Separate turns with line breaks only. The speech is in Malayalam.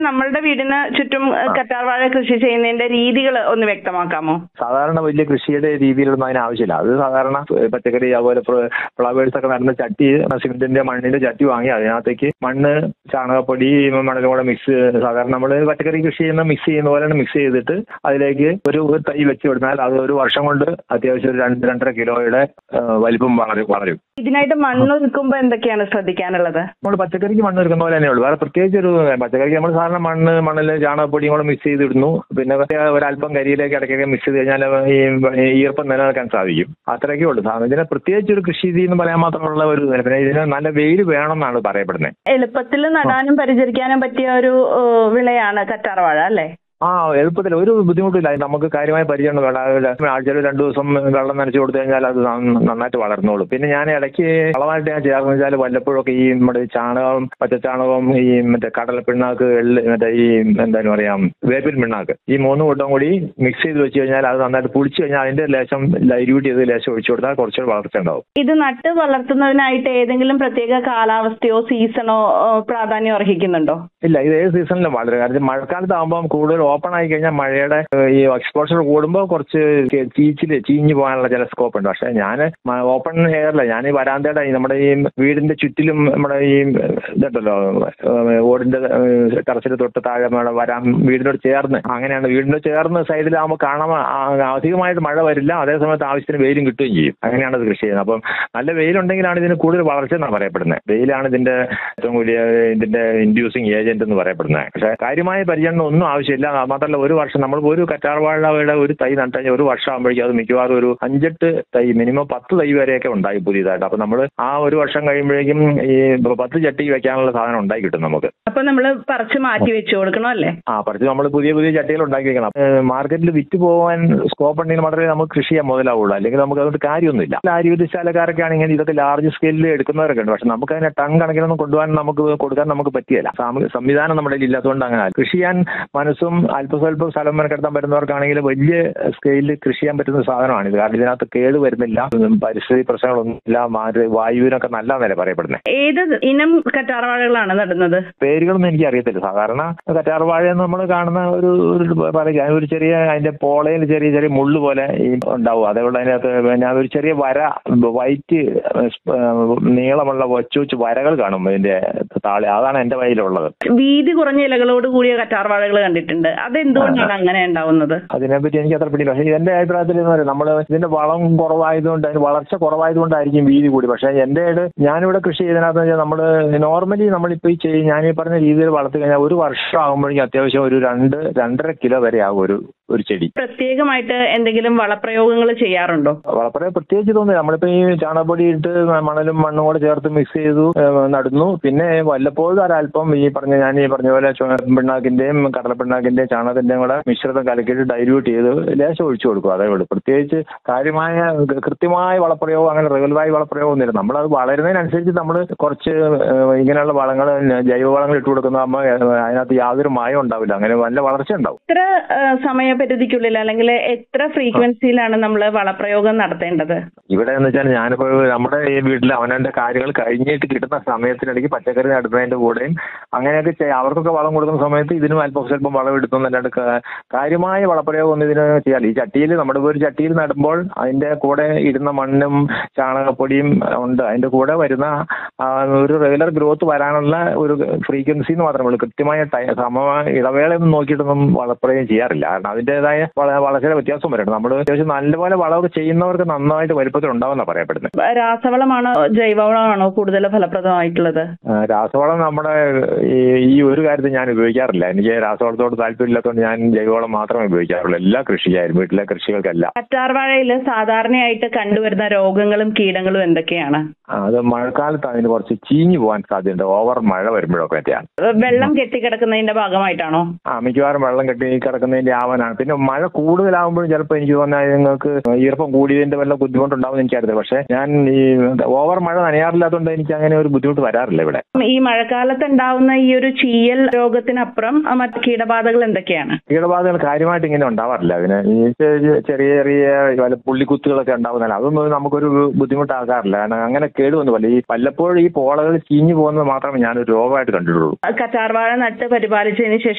നമ്മളുടെ വീടിന് ചുറ്റും കറ്റാർ വാഴ കൃഷി ചെയ്യുന്നതിന്റെ രീതികൾ ഒന്ന് വ്യക്തമാക്കാമോ
സാധാരണ വലിയ കൃഷിയുടെ രീതിയിലൊന്നും അതിന് ആവശ്യമില്ല അത് സാധാരണ പച്ചക്കറി അതുപോലെ ഫ്ലവേഴ്സ് ഒക്കെ നടന്ന ചട്ടി സിമെന്റിന്റെ മണ്ണിന്റെ ചട്ടി വാങ്ങി അതിനകത്തേക്ക് മണ്ണ് ചാണകപ്പൊടി മണലും കൂടെ മിക്സ് സാധാരണ നമ്മൾ പച്ചക്കറി കൃഷി ചെയ്യുന്ന മിക്സ് ചെയ്യുന്ന പോലെ മിക്സ് ചെയ്തിട്ട് അതിലേക്ക് ഒരു ഒരു തൈ വെച്ച് വിടുന്നാൽ അത് ഒരു വർഷം കൊണ്ട് അത്യാവശ്യം ഒരു രണ്ട് രണ്ടര കിലോയുടെ ആ, വലിപ്പം വളരും വളരും
ഇതിനായിട്ട് മണ്ണ് ഒരുക്കുമ്പോ എന്തൊക്കെയാണ് ശ്രദ്ധിക്കാനുള്ളത്
നമ്മൾ പച്ചക്കറിക്ക് മണ്ണ് എടുക്കുന്ന പോലെ തന്നെയുള്ളൂ വേറെ പ്രത്യേകിച്ച് ഒരു പച്ചക്കറിക്ക് നമ്മൾ സാധാരണ മണ്ണ് മണ്ണിൽ ചാണകപ്പൊടിയും കൂടെ മിക്സ് ചെയ്തിടുന്നു പിന്നെ ഒരല്പം കരിയിലേക്ക് ഇടയ്ക്കൊക്കെ മിക്സ് ചെയ്ത് കഴിഞ്ഞാൽ ഈ ഈ ഈർപ്പം നിലനിൽക്കാൻ സാധിക്കും അത്രയൊക്കെ ഉള്ളൂ സാധനം ഇതിനെ പ്രത്യേകിച്ച് ഒരു കൃഷി രീതി എന്ന് പറയാൻ മാത്രമുള്ള ഒരു ഇതല്ല. പിന്നെ ഇതിന് നല്ല വെയിൽ വേണം എന്നാണ് പറയപ്പെടുന്നത്
എളുപ്പത്തിൽ നടാനും പരിചരിക്കാനും പറ്റിയ ഒരു ഏഹ്, വിളയാണ് കറ്റാർ വാഴ അല്ലേ
ആ എളുപ്പത്തിൽ ഒരു ബുദ്ധിമുട്ടില്ല നമുക്ക് കാര്യമായ പരിചരണം വേണ്ട ആഴ്ചയിൽ രണ്ടു ദിവസം വെള്ളം നനച്ചു കൊടുത്തു കഴിഞ്ഞാൽ അത് നന്ന- നന്നായിട്ട് വളർന്നോളും പിന്നെ ഞാൻ ഇടയ്ക്ക് വളമായിട്ട് ഞാൻ ചേർന്ന് വെച്ചാൽ വല്ലപ്പോഴൊക്കെ ഈ നമ്മുടെ ചാണകം പച്ചച്ചാണകം ഈ മറ്റേ കടല പിണ്ണാക്ക് എള്ള് മറ്റേ ഈ എന്താണ് പറയാ വേപ്പിൻ പിണ്ണാക്ക് ഈ മൂന്ന് കൂട്ടം കൂടി മിക്സ് ചെയ്ത് വെച്ച് കഴിഞ്ഞാൽ അത് നന്നായിട്ട് പുളിച്ച് കഴിഞ്ഞാൽ അതിന്റെ ലേശം ലൈറ്റ്യൂട്ട് ചെയ്ത് ലേശം ഒഴിച്ചു കൊടുത്താൽ കുറച്ചുകൂടി വളർച്ച ഉണ്ടാവും
ഇത് നട്ട് വളർത്തുന്നതിനായിട്ട് ഏതെങ്കിലും പ്രത്യേക കാലാവസ്ഥയോ സീസണോ ഏഹ്, പ്രാധാന്യം അർഹിക്കുന്നുണ്ടോ
ഇല്ല ഇത് ഏത് സീസണിലും വളരെ കാരണം മഴക്കാലത്ത് ആകുമ്പോൾ കൂടുതൽ ഓപ്പൺ ആയി കഴിഞ്ഞാൽ മഴയുടെ ഏഹ്, ഈ എക്സ്പോഷർ കൂടുമ്പോൾ കുറച്ച് ചീച്ചില് ചീഞ്ഞു പോകാനുള്ള ചില സ്കോപ്പ് ഉണ്ട് പക്ഷേ ഞാൻ ഓപ്പൺ എയറില്ല ഞാൻ ഈ വരാന്തയുടെ ഈ നമ്മുടെ ഈ വീടിന്റെ ചുറ്റിലും നമ്മുടെ ഈ ഇതുണ്ടല്ലോ ഏഹ്, ഓടിന്റെ ടെറസിന് തൊട്ട് താഴെ നമ്മുടെ വരാൻ വീടിനോട് ചേർന്ന് അങ്ങനെയാണ് വീടിനോട് ചേർന്ന് സൈഡിലാകുമ്പോൾ കാണാൻ ആ- അധികമായിട്ട് മഴ വരില്ല അതേ സമയത്ത് ആവശ്യത്തിന് വെയിലും കിട്ടുകയും ചെയ്യും അങ്ങനെയാണ് ഇത് കൃഷി ചെയ്യുന്നത് അപ്പം നല്ല വെയിലുണ്ടെങ്കിലാണ് ഇതിന് കൂടുതൽ വളർച്ച എന്നാണ് പറയപ്പെടുന്നത് വെയിലാണ് ഇതിന്റെ ഏറ്റവും വലിയ ഇതിന്റെ ഇൻഡ്യൂസിങ് ഏജന്റ് എന്ന് പറയപ്പെടുന്നത് പക്ഷേ കാര്യമായ പരിചരണം ഒന്നും ആവശ്യമില്ല അത് മാത്രമല്ല ഒരു വർഷം നമ്മൾ ഒരു കറ്റാർവാഴയുടെ ഒരു തൈ നട്ടു കഴിഞ്ഞാൽ ഒരു വർഷം ആകുമ്പോഴേക്കും അത് മിക്കവാറും ഒരു അഞ്ചെട്ട് തൈ മിനിമം പത്ത് തൈ വരെയൊക്കെ ഉണ്ടായി പുതിയതായിട്ട് അപ്പൊ നമ്മൾ ആ ഒരു വർഷം കഴിയുമ്പോഴേക്കും ഈ പത്ത് ചട്ടി വെക്കാനുള്ള സാധനം ഉണ്ടായി കിട്ടും നമുക്ക്
അപ്പൊ നമ്മൾ പറിച്ച് മാറ്റി വെച്ചു കൊടുക്കണം അല്ലേ
ആ പറിച്ച് നമ്മൾ പുതിയ പുതിയ ചട്ടികൾ ഉണ്ടാക്കി വെക്കണം മാർക്കറ്റിൽ വിറ്റ് പോകാൻ സ്കോപ്പ് ഉണ്ടെങ്കിൽ മാത്രമേ നമുക്ക് കൃഷി ചെയ്യാൻ മുതലാവുള്ളൂ അല്ലെങ്കിൽ നമുക്ക് അതുകൊണ്ട് കാര്യമൊന്നുമില്ല ആര്യവിദ്യശാലക്കാരൊക്കെ ആണെങ്കിൽ ഇതൊക്കെ ലാർജ് സ്കെയിലിൽ എടുക്കുന്നവരൊക്കെ ഉണ്ട് പക്ഷെ നമുക്ക് അതിനെ ടൺ കണക്കിനൊന്നും കൊണ്ടുപോകാൻ നമുക്ക് കൊടുക്കാൻ നമുക്ക് പറ്റിയല്ല സാമ- സംവിധാനം നമ്മുടെ കയ്യിൽ ഇല്ലാത്തതുകൊണ്ട് അങ്ങനെ ആയി. കൃഷി ചെയ്യാൻ മനസ്സും അല്പസ്വല്പം സ്ഥലം മെനക്കെടുത്താൻ പറ്റുന്നവർക്കാണെങ്കിൽ വലിയ സ്കെയിലിൽ കൃഷി ചെയ്യാൻ പറ്റുന്ന സാധനമാണ് ഇത് കാരണം ഇതിനകത്ത് കേട് വരുന്നില്ല ഉം, പരിസ്ഥിതി പ്രശ്നങ്ങളൊന്നുമില്ല മാ- വായുവിനൊക്കെ നല്ലതെന്നല്ലേ പറയപ്പെടുന്നത്
ഏത് ഇനം കറ്റാർ വാഴകളാണ് നടുന്നത്
പേരുകളൊന്നും എനിക്ക് അറിയത്തില്ല സാധാരണ കറ്റാർവാഴ നമ്മൾ കാണുന്ന ഒരു ഒരു പറയുക ഒരു ചെറിയ അതിന്റെ പോളയിൽ ചെറിയ ചെറിയ മുള്ളു പോലെ ഈ ഉണ്ടാവും അതേപോലെ അതിനകത്ത് പിന്നെ ഒരു ചെറിയ വര വൈറ്റ് നീളമുള്ള കൊച്ചു കൊച്ചു വരകൾ കാണും ഇതിന്റെ താളെ അതാണ് എന്റെ കയ്യിലുള്ളത്
വീതി കുറഞ്ഞ ഇലകളോട് കൂടിയ കറ്റാർ വാഴകൾ കണ്ടിട്ടുണ്ട് അതെന്തുകൊണ്ടാണ് അങ്ങനെ ഉണ്ടാവുന്നത്
അതിനെപ്പറ്റി എനിക്ക് അത്ര പിടിയില്ല പക്ഷേ എന്റെ അഭിപ്രായത്തിൽ എന്ന് പറയുന്നത് നമ്മൾ ഇതിന്റെ വളം കുറവായതുകൊണ്ട് അതിന് വളർച്ച കുറവായതുകൊണ്ടായിരിക്കും വീതി കൂടി പക്ഷേ എന്റെ ഇട ഞാനിവിടെ കൃഷി ചെയ്തതിനകത്ത് വെച്ചാൽ നമ്മൾ നോർമലി നമ്മളിപ്പോൾ ഈ ചെയ്യും ഞാൻ ഈ പറഞ്ഞ രീതിയിൽ വളർത്തി കഴിഞ്ഞാൽ ഒരു വർഷം ആകുമ്പോഴേക്കും അത്യാവശ്യം ഒരു രണ്ട് രണ്ടര കിലോ വരെ ആകും ഒരു ഒരു ചെടി
പ്രത്യേകമായിട്ട് എന്തെങ്കിലും വളപ്രയോഗങ്ങൾ ചെയ്യാറുണ്ടോ
വളരെ പ്രത്യേകിച്ച് തോന്നുന്നില്ല നമ്മളിപ്പോ ഈ ചാണകപ്പൊടി ഇട്ട് മണലും മണ്ണും കൂടെ ചേർത്ത് മിക്സ് ചെയ്തു ഏഹ് നടുന്നു പിന്നെ വല്ലപ്പോഴും ഒരല്പം ഈ പറഞ്ഞ ഞാൻ ഈ പറഞ്ഞ പോലെ ചുവ- പിണ്ണാക്കിന്റെയും കടലപ്പിണ്ണാക്കിന്റെയും ചാണകത്തിന്റെയും കൂടെ മിശ്രിതം കലക്കിയിട്ട് ഡൈല്യൂട്ട് ചെയ്ത് ലേശം ഒഴിച്ചു കൊടുക്കും അതേ ഉള്ളൂ പ്രത്യേകിച്ച് കാര്യമായ കൃത്യമായ വളപ്രയോഗം അങ്ങനെ റെഗുലറായി വളപ്രയോഗം ഒന്നുമില്ല നമ്മളത് വളരുന്നതിനനുസരിച്ച് നമ്മൾ കുറച്ച് ഏഹ് ഇങ്ങനെയുള്ള വളങ്ങൾ ജൈവ വളങ്ങൾ ഇട്ട് കൊടുക്കുന്നതാകുമ്പോൾ അതിനകത്ത് യാതൊരു മായം ഉണ്ടാവില്ല അങ്ങനെ നല്ല വളർച്ച ഉണ്ടാവും
എത്ര ആ, സമയപരിധിക്കുള്ളിൽ അല്ലെങ്കിൽ എത്ര ഫ്രീക്വൻസിയിലാണ് നമ്മൾ വളപ്രയോഗം നടത്തേണ്ടത്
ഇവിടെ എന്ന് വെച്ചാൽ ഞാനിപ്പോ നമ്മുടെ ഈ വീട്ടിൽ അവനവന്റെ കാര്യങ്ങൾ കഴിഞ്ഞിട്ട് കിട്ടുന്ന സമയത്തിനിടയ്ക്ക് പച്ചക്കറി നടുന്നതിന്റെ കൂടെയും അങ്ങനെയൊക്കെ ചെയ്യാം അവർക്കൊക്കെ വളം കൊടുക്കുന്ന സമയത്ത് ഇതിനും അല്പം സ്വല്പം വളം എടുത്തുന്നല്ലാണ്ട് ക- കാര്യമായ വളപ്രയോഗം ഒന്നും ഇതിന് ചെയ്യാൻ ഈ ചട്ടിയിൽ നമ്മുടെ ഒരു ചട്ടിയിൽ നടുമ്പോൾ അതിന്റെ കൂടെ ഇടുന്ന മണ്ണും ചാണകപ്പൊടിയും ഉണ്ട് അതിന്റെ കൂടെ വരുന്ന ആ, ഒരു റെഗുലർ ഗ്രോത്ത് വരാനുള്ള ഒരു ഫ്രീക്വൻസി എന്ന് മാത്രമേ ഉള്ളൂ കൃത്യമായ ടൈ സമമായ ഇടവേളയൊന്നും നോക്കിയിട്ടൊന്നും വളപ്രയോഗം ചെയ്യാറില്ല കാരണം അതിൻ്റെതായ വളരെ വ്യത്യാസം വരണം നമ്മൾ അത്യാവശ്യം നല്ലപോലെ വളമൊക്കെ ചെയ്യുന്നവർക്ക് നന്നായിട്ട് വലുപ്പത്തിൽ ഉണ്ടാവുന്ന പറയപ്പെടുന്നത്
രാസവളമാണോ ജൈവവളമാണോ കൂടുതൽ ഫലപ്രദമായിട്ടുള്ളത്
ആ, രാസവളം നമ്മുടെ ഈ ഈ ഒരു കാര്യത്തിൽ ഞാൻ ഉപയോഗിക്കാറില്ല എനിക്ക് രാസവളത്തോട് താല്പര്യമില്ലാത്തതുകൊണ്ട് ഞാൻ ജൈവവളം മാത്രമേ ഉപയോഗിക്കാറുള്ളൂ എല്ലാ കൃഷിക്കാരും വീട്ടിലെ കൃഷികൾക്കെല്ലാം
കറ്റാർവാഴയിൽ സാധാരണയായിട്ട് കണ്ടുവരുന്ന രോഗങ്ങളും കീടങ്ങളും എന്തൊക്കെയാണ്
ആ, അത് മഴക്കാലത്ത് അതിന് കുറച്ച് ചീഞ്ഞു പോകാൻ സാധ്യതയുണ്ട് ഓവർ മഴ വരുമ്പോഴൊക്കെ ഒക്കെയാണ്
വെള്ളം കെട്ടിക്കിടക്കുന്നതിന്റെ ഭാഗമായിട്ടാണോ
ആ മിക്കവാറും വെള്ളം കെട്ടി കിടക്കുന്നതിന്റെ ആവാനാണ് പിന്നെ മഴ കൂടുതലാകുമ്പോഴും ചിലപ്പോൾ എനിക്ക് തോന്നുന്നത് നിങ്ങൾക്ക് ഈർപ്പം കൂടിയതിന്റെ വല്ല ബുദ്ധിമുട്ടുണ്ടാവും എനിക്കറിയില്ല പക്ഷേ ഞാൻ ഈ ഓവർ മഴ നനയാറില്ലാത്തതുകൊണ്ട് എനിക്ക് അങ്ങനെ ഒരു ബുദ്ധിമുട്ട് വരാറില്ല ഇവിടെ
ഈ മഴക്കാലത്ത് ഉണ്ടാവുന്ന ഈ ഒരു ചീയൽ രോഗത്തിനപ്പുറം ആ, മറ്റ് കീടബാധകൾ എന്തൊക്കെയാണ്
കീടബാധകൾ കാര്യമായിട്ട് ഇങ്ങനെ ഉണ്ടാവാറില്ല അതിന് ഈ ചെറിയ ചെറിയ ചെറിയ വല്ല പുള്ളിക്കുത്തുകളൊക്കെ ഉണ്ടാവുന്നതല്ല അതൊന്നും നമുക്കൊരു ബുദ്ധിമുട്ടാകാറില്ല കാരണം അങ്ങനെ കേടുവന്നുമല്ല ഈ വല്ലപ്പോഴും ഈ പോളകൾ ചീഞ്ഞു പോകുന്നത് മാത്രമേ ഞാനൊരു രോഗമായിട്ട് കണ്ടിട്ടുള്ളൂ
കറ്റാർവാഴ നട്ട് പരിപാലിച്ചതിന് ശേഷം